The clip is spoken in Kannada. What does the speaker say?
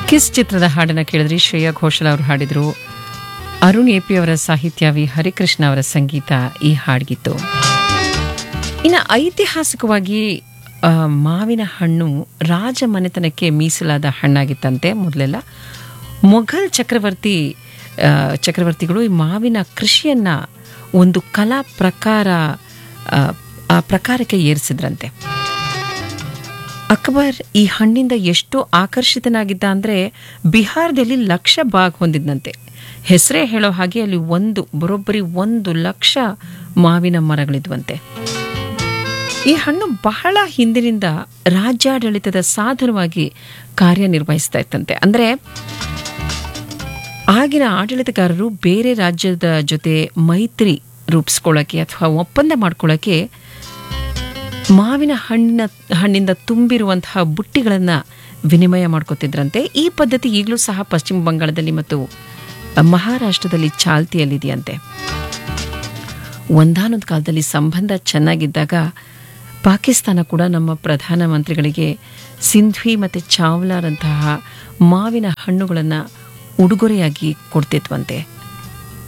ಕಿಸ್ ಚಿತ್ರದ ಹಾಡನ್ನು ಕೇಳಿದ್ರಿ ಶ್ರೇಯಾ ಘೋಷಲ್ ಅವರು ಹಾಡಿದರು ಅರುಣ್ ಎ ಪಿ ಅವರ ಸಾಹಿತ್ಯ ವಿ ಹರಿಕೃಷ್ಣ ಅವರ ಸಂಗೀತ ಈ ಹಾಡ್ಗಿತ್ತು ಇನ್ನು ಐತಿಹಾಸಿಕವಾಗಿ ಆ, ಮಾವಿನ ಹಣ್ಣು ರಾಜ ಮನೆತನಕ್ಕೆ ಮೀಸಲಾದ ಹಣ್ಣಾಗಿತ್ತಂತೆ ಮೊದಲೆಲ್ಲ ಮೊಘಲ್ ಚಕ್ರವರ್ತಿ ಆ, ಚಕ್ರವರ್ತಿಗಳು ಈ ಮಾವಿನ ಕೃಷಿಯನ್ನ ಒಂದು ಕಲಾ ಪ್ರಕಾರ ಆ, ಆ ಪ್ರಕಾರಕ್ಕೆ ಏರಿಸಿದ್ರಂತೆ ಅಕ್ಬರ್ ಈ ಹಣ್ಣಿಂದ ಎಷ್ಟು ಆಕರ್ಷಿತನಾಗಿದ್ದ ಅಂದರೆ ಬಿಹಾರದಲ್ಲಿ ಲಕ್ಷ ಬಾಗ್ ಹೊಂದಿದ್ದಂತೆ ಹೆಸರೇ ಹೇಳೋ ಹಾಗೆ ಅಲ್ಲಿ ಒಂದು ಬರೋಬ್ಬರಿ ಒಂದು ಲಕ್ಷ ಮಾವಿನ ಮರಗಳಿದ್ವಂತೆ ಈ ಹಣ್ಣು ಬಹಳ ಹಿಂದಿನಿಂದ ರಾಜ್ಯಾಡಳಿತದ ಸಾಧನವಾಗಿ ಕಾರ್ಯನಿರ್ವಹಿಸ್ತಾ ಇತ್ತಂತೆ ಅಂದರೆ ಆಗಿನ ಆಡಳಿತಗಾರರು ಬೇರೆ ರಾಜ್ಯದ ಜೊತೆ ಮೈತ್ರಿ ರೂಪಿಸ್ಕೊಳ್ಳೋಕ್ಕೆ ಅಥವಾ ಒಪ್ಪಂದ ಮಾಡ್ಕೊಳ್ಳೋಕ್ಕೆ ಮಾವಿನ ಹಣ್ಣಿನ ಹಣ್ಣಿಂದ ತುಂಬಿರುವಂತಹ ಬುಟ್ಟಿಗಳನ್ನು ವಿನಿಮಯ ಮಾಡ್ಕೋತಿದ್ರಂತೆ ಈ ಪದ್ಧತಿ ಈಗಲೂ ಸಹ ಪಶ್ಚಿಮ ಬಂಗಾಳದಲ್ಲಿ ಮತ್ತು ಮಹಾರಾಷ್ಟ್ರದಲ್ಲಿ ಚಾಲ್ತಿಯಲ್ಲಿದೆಯಂತೆ ಒಂದಾನೊಂದು ಕಾಲದಲ್ಲಿ ಸಂಬಂಧ ಚೆನ್ನಾಗಿದ್ದಾಗ ಪಾಕಿಸ್ತಾನ ಕೂಡ ನಮ್ಮ ಪ್ರಧಾನಮಂತ್ರಿಗಳಿಗೆ ಸಿಂಧ್ವಿ ಮತ್ತು ಚಾವ್ಲಾರಂತಹ ಮಾವಿನ ಹಣ್ಣುಗಳನ್ನು ಉಡುಗೊರೆಯಾಗಿ ಕೊಡ್ತಿದ್ವಂತೆ